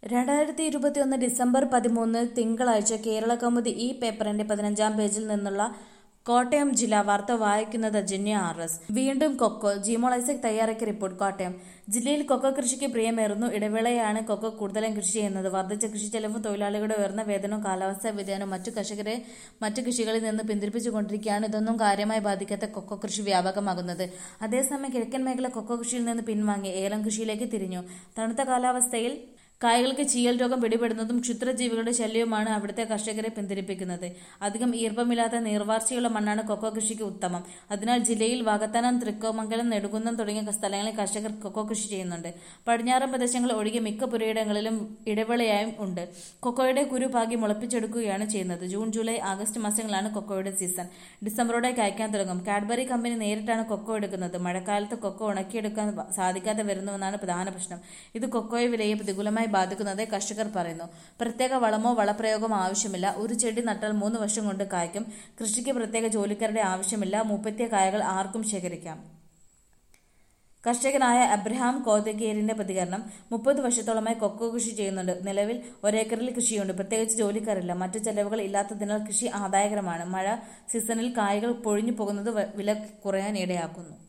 രണ്ടായിരത്തി ഇരുപത്തിയൊന്ന് ഡിസംബർ പതിമൂന്ന് തിങ്കളാഴ്ച കേരള കൗമുദി ഈ പേപ്പറിന്റെ പതിനഞ്ചാം പേജിൽ നിന്നുള്ള കോട്ടയം ജില്ലാ വാർത്ത വായിക്കുന്നത് ജന്യ ആർ എസ് വീണ്ടും കൊക്കോ ജിമോൾ ഐസക് തയ്യാറാക്കിയ റിപ്പോർട്ട് കോട്ടയം ജില്ലയിൽ കൊക്കോ കൃഷിക്ക് പ്രിയമേറുന്നു ഇടവേളയാണ് കൊക്കോ കൂടുതലും കൃഷി ചെയ്യുന്നത് വർദ്ധിച്ച കൃഷി ചെലവും തൊഴിലാളികളുടെ ഉയർന്ന വേതനവും കാലാവസ്ഥാ വ്യതിയാനവും മറ്റു കർഷകരെ മറ്റു കൃഷികളിൽ നിന്ന് പിന്തിരിപ്പിച്ചുകൊണ്ടിരിക്കുകയാണ് ഇതൊന്നും കാര്യമായി ബാധിക്കാത്ത കൊക്കോ കൃഷി വ്യാപകമാകുന്നത് അതേസമയം കിഴക്കൻ മേഖല കൊക്കോ കൃഷിയിൽ നിന്ന് പിൻവാങ്ങി ഏലം കൃഷിയിലേക്ക് തിരിഞ്ഞു തണുത്ത കാലാവസ്ഥയിൽ കായകൾക്ക് ചീയൽ രോഗം പിടിപെടുന്നതും ക്ഷുദ്രജീവികളുടെ ശല്യവുമാണ് അവിടുത്തെ കർഷകരെ പിന്തിരിപ്പിക്കുന്നത് അധികം ഈർപ്പമില്ലാത്ത നീർവാർച്ചയുള്ള മണ്ണാണ് കൊക്കോ കൃഷിക്ക് ഉത്തമം അതിനാൽ ജില്ലയിൽ വാകത്താനം തൃക്കോമംഗലം നെടുകുന്നം തുടങ്ങിയ സ്ഥലങ്ങളിൽ കർഷകർ കൊക്കോ കൃഷി ചെയ്യുന്നുണ്ട് പടിഞ്ഞാറൻ പ്രദേശങ്ങൾ ഒഴികെ മിക്ക പുരയിടങ്ങളിലും ഇടവേളയായും ഉണ്ട് കൊക്കോയുടെ കുരു പാകി മുളപ്പിച്ചെടുക്കുകയാണ് ചെയ്യുന്നത് ജൂൺ ജൂലൈ ആഗസ്റ്റ് മാസങ്ങളാണ് കൊക്കോയുടെ സീസൺ ഡിസംബറോടെ കായ്ക്കാൻ തുടങ്ങും കാഡ്ബറി കമ്പനി നേരിട്ടാണ് കൊക്കോ എടുക്കുന്നത് മഴക്കാലത്ത് കൊക്കോ ഉണക്കിയെടുക്കാൻ സാധിക്കാതെ വരുന്നുവെന്നാണ് പ്രധാന പ്രശ്നം ഇത് കൊക്കോയെ വിലയെ പ്രതികൂലമായി ബാധിക്കുന്നത് കർഷകർ പറയുന്നു പ്രത്യേക വളമോ വളപ്രയോഗമോ ആവശ്യമില്ല ഒരു ചെടി നട്ടാൽ മൂന്ന് വർഷം കൊണ്ട് കായ്ക്കും കൃഷിക്ക് പ്രത്യേക ജോലിക്കാരുടെ ആവശ്യമില്ല മുപ്പത്തിയ കായകൾ ആർക്കും ശേഖരിക്കാം കർഷകനായ അബ്രഹാം കോതഗേരിന്റെ പ്രതികരണം മുപ്പത് വർഷത്തോളമായി കൊക്കോ കൃഷി ചെയ്യുന്നുണ്ട് നിലവിൽ ഒരേക്കറിൽ കൃഷിയുണ്ട് പ്രത്യേകിച്ച് ജോലിക്കാരില്ല മറ്റു ചെലവുകൾ ഇല്ലാത്തതിനാൽ കൃഷി ആദായകരമാണ് മഴ സീസണിൽ കായകൾ പൊഴിഞ്ഞു പോകുന്നത് വില കുറയാൻ ഇടയാക്കുന്നു